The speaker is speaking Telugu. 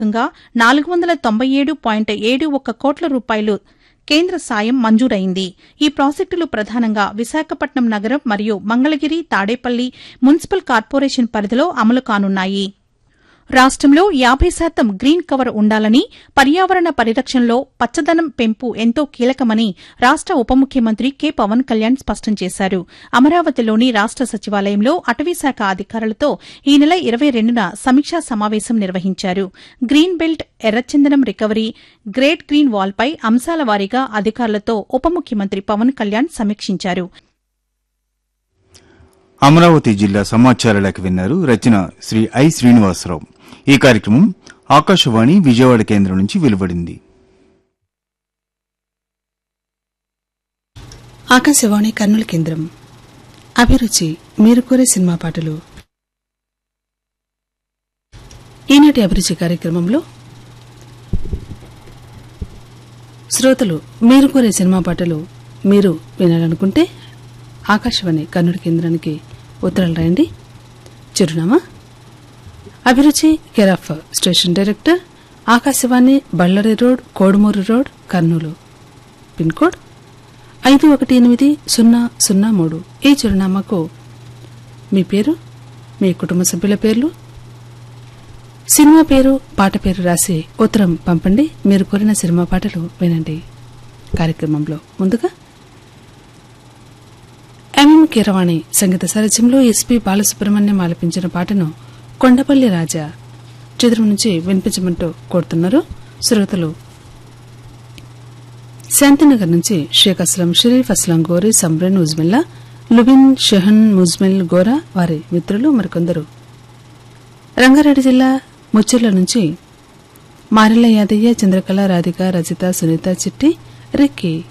భాగంగా నాలుగు వందల తొంభై ఏడు పాయింట్ ఏడు ఒక్క కోట్ల రూపాయలు కేంద్ర సాయం మంజూరైంది ఈ ప్రాజెక్టులు ప్రధానంగా విశాఖపట్నం నగరం మరియు మంగళగిరి తాడేపల్లి మున్సిపల్ కార్పొరేషన్ పరిధిలో అమలు కానున్నాయి రాష్టంలో యాభై శాతం గ్రీన్ కవర్ ఉండాలని పర్యావరణ పరిరక్షణలో పచ్చదనం పెంపు ఎంతో కీలకమని రాష్ట ఉప ముఖ్యమంత్రి కె పవన్ కళ్యాణ్ స్పష్టం చేశారు అమరావతిలోని రాష్ట సచివాలయంలో అటవీశాఖ అధికారులతో ఈ నెల ఇరవై రెండున సమీక్షా సమావేశం నిర్వహించారు గ్రీన్ బెల్ట్ ఎర్రచందనం రికవరీ గ్రేట్ గ్రీన్ వాల్పై అంశాల వారీగా అధికారులతో ఉప ముఖ్యమంత్రి పవన్ కళ్యాణ్ సమీక్షించారు అమరావతి జిల్లా సమాచార లేఖ విన్నారు రచన శ్రీ ఐ శ్రీనివాసరావు ఈ కార్యక్రమం ఆకాశవాణి విజయవాడ కేంద్రం నుంచి వెలువడింది ఆకాశవాణి కర్నూలు కేంద్రం అభిరుచి మీరు కోరే సినిమా పాటలు ఈనాటి అభిరుచి కార్యక్రమంలో శ్రోతలు మీరు కోరే సినిమా పాటలు మీరు వినాలనుకుంటే ఆకాశవాణి కర్నూలు కేంద్రానికి ఉత్తరాలు రాయండి చిరునామా అభిరుచి care of station director Akashvani Bellary road Kodumuru road Kurnool pin code ఐదు ఒకటి ఎనిమిది సున్నా సున్నా మూడు ఈ చిరునామాకు మీ పేరు మీ కుటుంబ సభ్యుల పేర్లు సినిమా పేరు పాట పేరు రాసి ఉత్తరం పంపండి మీరు కోరిన సినిమా పాటలు వినండి కార్యక్రమంలో ముందుగా ఎంఎం కీరవాణి సంగీత సారథ్యంలో ఎస్పి బాలసుబ్రహ్మణ్యం ఆలపించిన పాటను కొండపల్లి రాజా చిత్రం నుంచి వినిపించమంటూ కోరుతున్నారు శ్రోతలు శాంతినగర్ నుంచి షేక్ అస్లం షరీఫ్ అస్లం గోరి సమ్రెన్ ఉజ్మిల్లా లుబిన్ షెహన్ ముజ్మిల్ గోరా వారి మిత్రులు మరికొందరు రంగారెడ్డి జిల్లా ముచ్చెర్ల నుంచి మారెల్ల యాదయ్య చంద్రకళ రాధిక రజిత సునీత చిట్టి రిక్కి